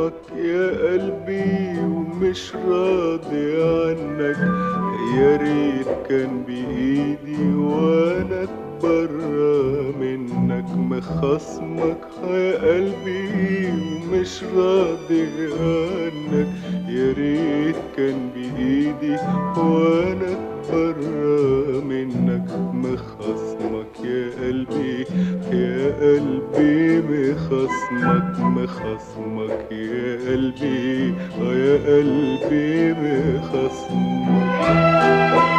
خصمك يا قلبي ومش راضي عنك يا ريت كان بإيدي وانا اتبرى منك مخصمك يا قلبي ومش راضي عنك يا ريت كان بإيدي وانا اتبرى منك مخصمك يا قلبي يا قلبي مخصمك مخصمك يا قلبي آه يا قلبي مخصمك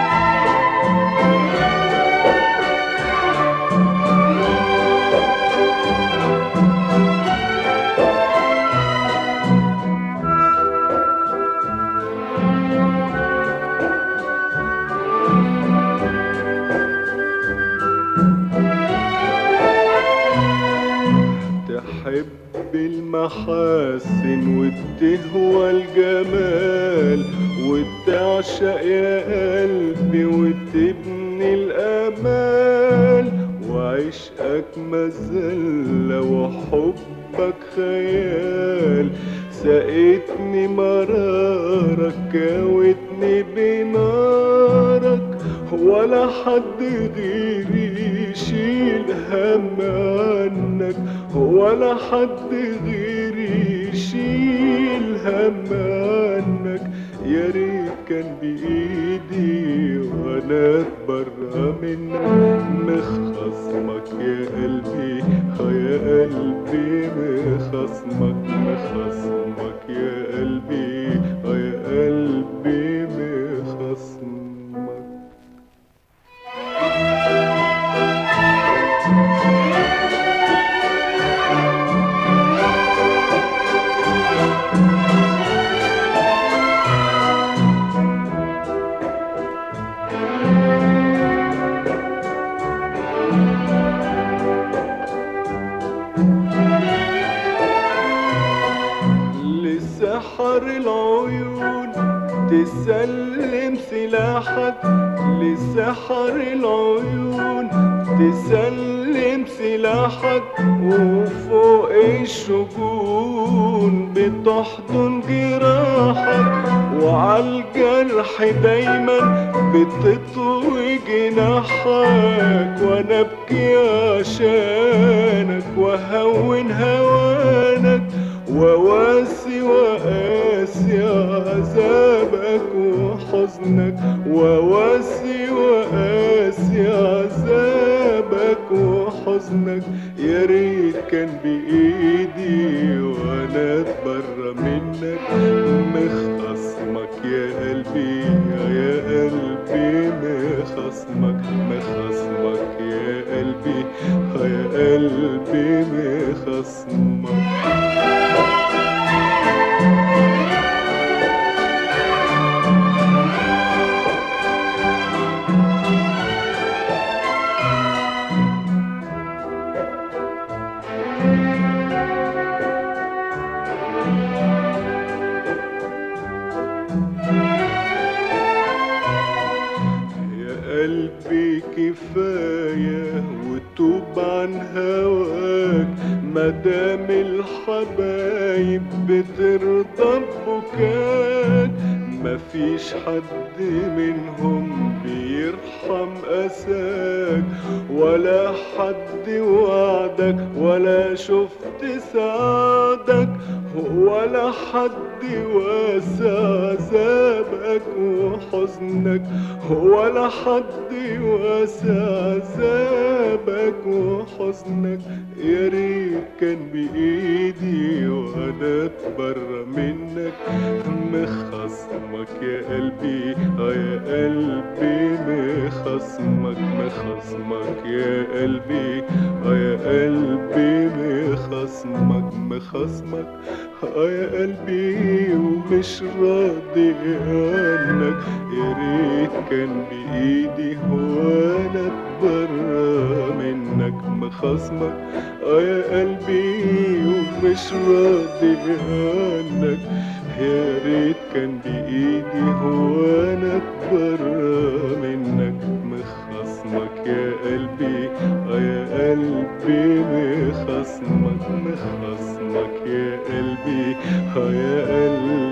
تحب المحاسن وتهوى الجمال وتعشق يا قلبي وتبني الامال وعشقك مذلة وحبك خيال سقيتني مرارك كاوتني بنارك ولا حد غيري يشيل هم عنك ولا حد غيري يشيل هم عنك يا ريت كان بإيدي وانا اتبرى منك مخصمك يا قلبي اه يا قلبي مخصمك مخصمك يا قلبي اه يا قلبي مخصمك لسحر العيون تسلم سلاحك لسحر العيون تسلم سلاحك وفوق الشجون بتحضن جراحك وعالجرح دايما بتطوي جناحك وانا ابكي عشانك وهون هوانك وواسي وقاسي عذابك وحزنك وواسي وقاسي عذابك وحزنك يا ريت كان بإيدي وانا اتبرى منك مخصمك يا قلبي يا قلبي مخصمك مخصمك يا قلبي يا قلبي مخصمك يا قلبي كفاية وتوب عن هواك مدام الحبايب بترضى ببكاك مفيش حد منهم بيرحم أساك ولا حد وعدك ولا شفت سعدك ولا حد واسع عذابك وحزنك ولا حد واسع عذابك وحزنك يا ريت كان بإيدي وانا اتبرى منك مخصمك يا قلبي اه يا قلبي مخصمك مخصمك يا قلبي اه يا قلبي مخصمك مخصمك اه يا قلبي ومش راضي عنك يا ريت كان بإيدي وانا اتبرى منك مخصمك اه يا قلبي ومش راضي عنك يا ريت كان بإيدي وانا اتبرى منك مخصمك يا قلبي اه يا قلبي مخصمك مخصمك خصمك يا قلبي ها يا قلبي